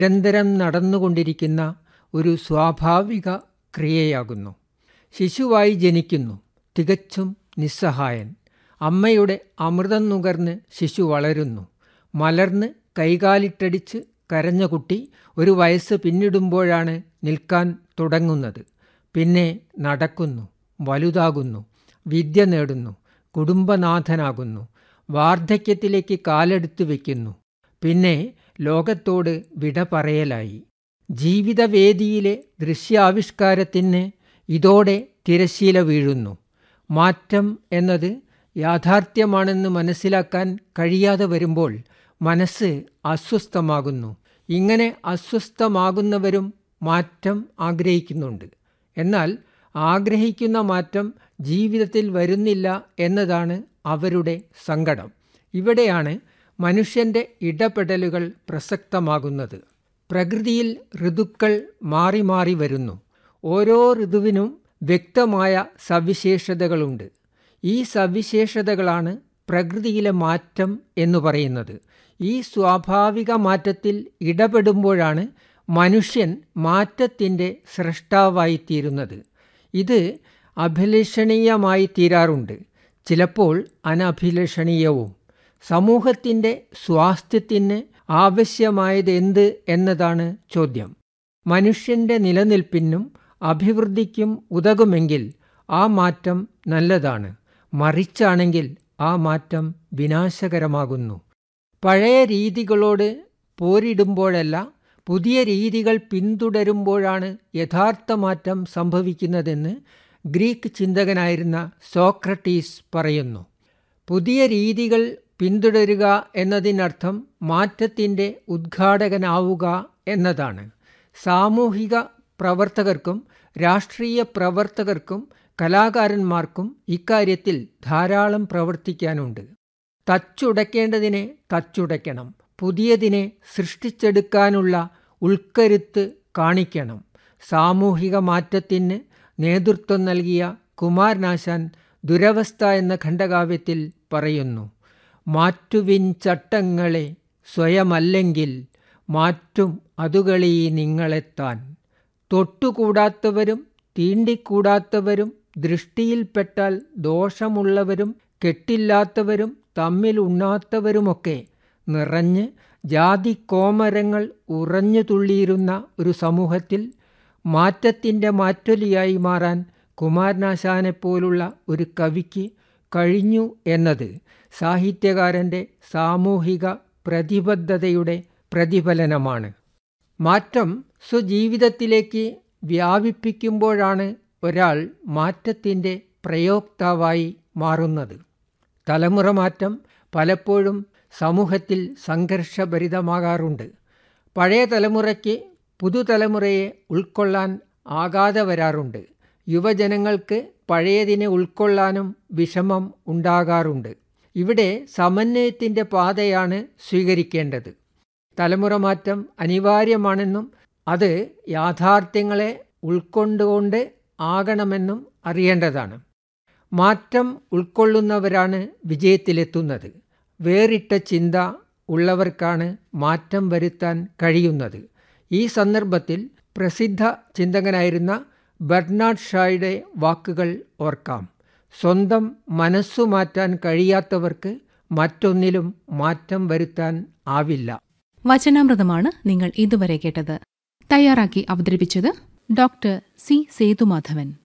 നിരന്തരം നടന്നുകൊണ്ടിരിക്കുന്ന ഒരു സ്വാഭാവിക ക്രിയയാകുന്നു ശിശുവായി ജനിക്കുന്നു തികച്ചും നിസ്സഹായൻ അമ്മയുടെ അമൃതം നുകർന്ന് ശിശു വളരുന്നു മലർന്ന് കൈകാലിട്ടടിച്ച് കരഞ്ഞ കുട്ടി ഒരു വയസ്സ് പിന്നിടുമ്പോഴാണ് നിൽക്കാൻ തുടങ്ങുന്നത് പിന്നെ നടക്കുന്നു വലുതാകുന്നു വിദ്യ നേടുന്നു കുടുംബനാഥനാകുന്നു വാർദ്ധക്യത്തിലേക്ക് കാലെടുത്തു വയ്ക്കുന്നു പിന്നെ ലോകത്തോട് വിട പറയലായി ജീവിതവേദിയിലെ ദൃശ്യാവിഷ്കാരത്തിന് ഇതോടെ തിരശീല വീഴുന്നു മാറ്റം എന്നത് യാഥാർത്ഥ്യമാണെന്ന് മനസ്സിലാക്കാൻ കഴിയാതെ വരുമ്പോൾ മനസ്സ് അസ്വസ്ഥമാകുന്നു ഇങ്ങനെ അസ്വസ്ഥമാകുന്നവരും മാറ്റം ആഗ്രഹിക്കുന്നുണ്ട് എന്നാൽ ആഗ്രഹിക്കുന്ന മാറ്റം ജീവിതത്തിൽ വരുന്നില്ല എന്നതാണ് അവരുടെ സങ്കടം ഇവിടെയാണ് മനുഷ്യൻ്റെ ഇടപെടലുകൾ പ്രസക്തമാകുന്നത് പ്രകൃതിയിൽ ഋതുക്കൾ മാറി മാറി വരുന്നു ഓരോ ഋതുവിനും വ്യക്തമായ സവിശേഷതകളുണ്ട് ഈ സവിശേഷതകളാണ് പ്രകൃതിയിലെ മാറ്റം എന്ന് പറയുന്നത് ഈ സ്വാഭാവിക മാറ്റത്തിൽ ഇടപെടുമ്പോഴാണ് മനുഷ്യൻ മാറ്റത്തിൻ്റെ സൃഷ്ടാവായിത്തീരുന്നത് ഇത് അഭിലഷണീയമായി തീരാറുണ്ട് ചിലപ്പോൾ അനഭിലഷണീയവും സമൂഹത്തിൻ്റെ സ്വാസ്ഥ്യത്തിന് ആവശ്യമായത് എന്ത് എന്നതാണ് ചോദ്യം മനുഷ്യൻ്റെ നിലനിൽപ്പിനും അഭിവൃദ്ധിക്കും ഉതകുമെങ്കിൽ ആ മാറ്റം നല്ലതാണ് മറിച്ചാണെങ്കിൽ ആ മാറ്റം വിനാശകരമാകുന്നു പഴയ രീതികളോട് പോരിടുമ്പോഴല്ല പുതിയ രീതികൾ പിന്തുടരുമ്പോഴാണ് യഥാർത്ഥ മാറ്റം സംഭവിക്കുന്നതെന്ന് ഗ്രീക്ക് ചിന്തകനായിരുന്ന സോക്രട്ടീസ് പറയുന്നു പുതിയ രീതികൾ പിന്തുടരുക എന്നതിനർത്ഥം മാറ്റത്തിൻ്റെ ഉദ്ഘാടകനാവുക എന്നതാണ് സാമൂഹിക പ്രവർത്തകർക്കും രാഷ്ട്രീയ പ്രവർത്തകർക്കും കലാകാരന്മാർക്കും ഇക്കാര്യത്തിൽ ധാരാളം പ്രവർത്തിക്കാനുണ്ട് തച്ചുടയ്ക്കേണ്ടതിനെ തച്ചുടയ്ക്കണം പുതിയതിനെ സൃഷ്ടിച്ചെടുക്കാനുള്ള ഉൾക്കരുത്ത് കാണിക്കണം സാമൂഹിക മാറ്റത്തിന് നേതൃത്വം നൽകിയ കുമാരനാശാൻ ദുരവസ്ഥ എന്ന ഖണ്ഡകാവ്യത്തിൽ പറയുന്നു മാറ്റുവിൻ ചട്ടങ്ങളെ സ്വയമല്ലെങ്കിൽ മാറ്റും അതുകളീ നിങ്ങളെത്താൻ തൊട്ടുകൂടാത്തവരും തീണ്ടിക്കൂടാത്തവരും ദൃഷ്ടിയിൽപ്പെട്ടാൽ ദോഷമുള്ളവരും കെട്ടില്ലാത്തവരും തമ്മിൽ ഉണ്ണാത്തവരുമൊക്കെ നിറഞ്ഞ് ജാതി കോമരങ്ങൾ ഉറഞ്ഞു തുള്ളിയിരുന്ന ഒരു സമൂഹത്തിൽ മാറ്റത്തിൻ്റെ മാറ്റൊലിയായി മാറാൻ കുമാരനാശാനെപ്പോലുള്ള ഒരു കവിക്ക് കഴിഞ്ഞു എന്നത് സാഹിത്യകാരൻ്റെ സാമൂഹിക പ്രതിബദ്ധതയുടെ പ്രതിഫലനമാണ് മാറ്റം സ്വജീവിതത്തിലേക്ക് വ്യാപിപ്പിക്കുമ്പോഴാണ് ഒരാൾ മാറ്റത്തിൻ്റെ പ്രയോക്താവായി മാറുന്നത് തലമുറ മാറ്റം പലപ്പോഴും സമൂഹത്തിൽ സംഘർഷഭരിതമാകാറുണ്ട് പഴയ തലമുറയ്ക്ക് പുതുതലമുറയെ ഉൾക്കൊള്ളാൻ ആകാതെ വരാറുണ്ട് യുവജനങ്ങൾക്ക് പഴയതിനെ ഉൾക്കൊള്ളാനും വിഷമം ഉണ്ടാകാറുണ്ട് ഇവിടെ സമന്വയത്തിൻ്റെ പാതയാണ് സ്വീകരിക്കേണ്ടത് തലമുറ മാറ്റം അനിവാര്യമാണെന്നും അത് യാഥാർത്ഥ്യങ്ങളെ ഉൾക്കൊണ്ടുകൊണ്ട് ആകണമെന്നും അറിയേണ്ടതാണ് മാറ്റം ഉൾക്കൊള്ളുന്നവരാണ് വിജയത്തിലെത്തുന്നത് വേറിട്ട ചിന്ത ഉള്ളവർക്കാണ് മാറ്റം വരുത്താൻ കഴിയുന്നത് ഈ സന്ദർഭത്തിൽ പ്രസിദ്ധ ചിന്തകനായിരുന്ന ബെർണാഡ് ഷായുടെ വാക്കുകൾ ഓർക്കാം സ്വന്തം മനസ്സു മാറ്റാൻ കഴിയാത്തവർക്ക് മറ്റൊന്നിലും മാറ്റം വരുത്താൻ ആവില്ല വചനാമൃതമാണ് നിങ്ങൾ ഇതുവരെ കേട്ടത് തയ്യാറാക്കി അവതരിപ്പിച്ചത് ഡോക്ടർ സി സേതുമാധവൻ